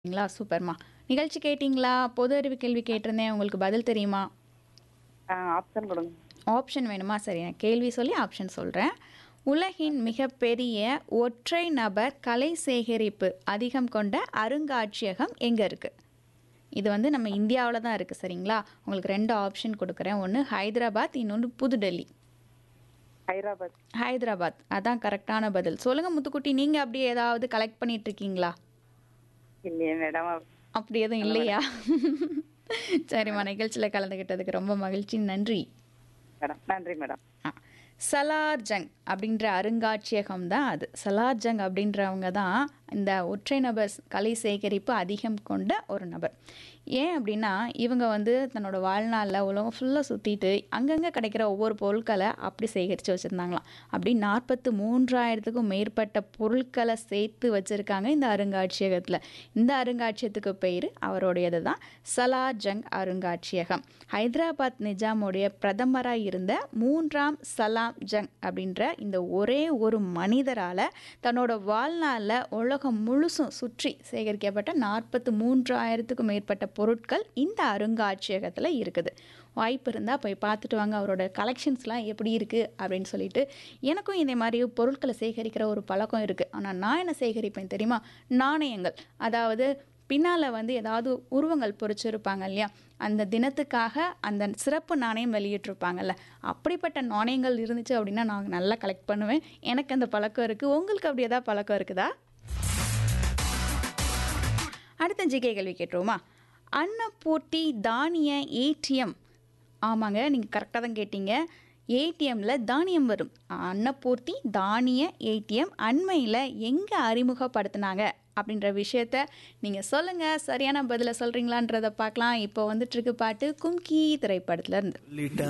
ங்களா சூப்பர்மா நிகழ்ச்சி கேட்டிங்களா பொது அறிவு கேள்வி கேட்டிருந்தேன் உங்களுக்கு பதில் தெரியுமா ஆ ஆப்ஷன் கொடுங்க ஆப்ஷன் வேணுமா சரி நான் கேள்வி சொல்லி ஆப்ஷன் சொல்கிறேன் உலகின் மிகப்பெரிய ஒற்றை நபர் கலை சேகரிப்பு அதிகம் கொண்ட அருங்காட்சியகம் எங்கே இருக்குது இது வந்து நம்ம இந்தியாவில் தான் இருக்குது சரிங்களா உங்களுக்கு ரெண்டு ஆப்ஷன் கொடுக்குறேன் ஒன்று ஹைதராபாத் இன்னொன்று புதுடெல்லி ஹைதராபாத் ஹைதராபாத் அதான் கரெக்டான பதில் சொல்லுங்கள் முத்துக்குட்டி நீங்கள் அப்படியே ஏதாவது கலெக்ட் பண்ணிட்டு இருக்கீங்களா இல்லையே மேடம் அப்படி எதுவும் இல்லையா சரிம்மா நிகழ்ச்சியில் கலந்துக்கிட்டதுக்கு ரொம்ப மகிழ்ச்சி நன்றி மேடம் நன்றி மேடம் ஆ. சலார்ஜங் அப்படின்ற அருங்காட்சியகம் தான் அது சலார்ஜங் அப்படின்றவங்க தான் இந்த ஒற்றை நபர் கலை சேகரிப்பு அதிகம் கொண்ட ஒரு நபர் ஏன் அப்படின்னா இவங்க வந்து தன்னோட வாழ்நாளில் உலகம் ஃபுல்லாக சுற்றிட்டு அங்கங்கே கிடைக்கிற ஒவ்வொரு பொருட்களை அப்படி சேகரித்து வச்சுருந்தாங்களாம் அப்படி நாற்பத்து மூன்றாயிரத்துக்கும் மேற்பட்ட பொருட்களை சேர்த்து வச்சுருக்காங்க இந்த அருங்காட்சியகத்தில் இந்த அருங்காட்சியகத்துக்கு பேர் அவருடையது தான் சலார்ஜங் அருங்காட்சியகம் ஹைதராபாத் நிஜாமுடைய பிரதமராக இருந்த மூன்றாம் சலாம் ஜங் அப்படின்ற இந்த ஒரே ஒரு மனிதரால் தன்னோட வாழ்நாளில் உலகம் முழுசும் சுற்றி சேகரிக்கப்பட்ட நாற்பத்து மூன்றாயிரத்துக்கும் மேற்பட்ட பொருட்கள் இந்த அருங்காட்சியகத்தில் இருக்குது வாய்ப்பு இருந்தால் போய் பார்த்துட்டு வாங்க அவரோட கலெக்ஷன்ஸ்லாம் எப்படி இருக்குது அப்படின்னு சொல்லிட்டு எனக்கும் இதே மாதிரி பொருட்களை சேகரிக்கிற ஒரு பழக்கம் இருக்குது ஆனால் நான் என்ன சேகரிப்பேன் தெரியுமா நாணயங்கள் அதாவது பின்னால் வந்து ஏதாவது உருவங்கள் பொறிச்சிருப்பாங்க இல்லையா அந்த தினத்துக்காக அந்த சிறப்பு நாணயம் வெளியிட்டிருப்பாங்கல்ல அப்படிப்பட்ட நாணயங்கள் இருந்துச்சு அப்படின்னா நான் நல்லா கலெக்ட் பண்ணுவேன் எனக்கு அந்த பழக்கம் இருக்குது உங்களுக்கு அப்படி ஏதாவது பழக்கம் இருக்குதா அடுத்த ஜிகே கேள்வி கேட்டுருவோமா அன்னப்பூர்த்தி தானிய ஏடிஎம் ஆமாங்க நீங்கள் கரெக்டாக தான் கேட்டீங்க ஏடிஎம்மில் தானியம் வரும் அன்னப்பூர்த்தி தானிய ஏடிஎம் அண்மையில் எங்கே அறிமுகப்படுத்தினாங்க அப்படின்ற விஷயத்த நீங்கள் சொல்லுங்கள் சரியான பதிலை சொல்கிறீங்களான்றதை பார்க்கலாம் இப்போ வந்துட்டுருக்கு பாட்டு கும்கி திரைப்படத்துலேருந்து லிட்ட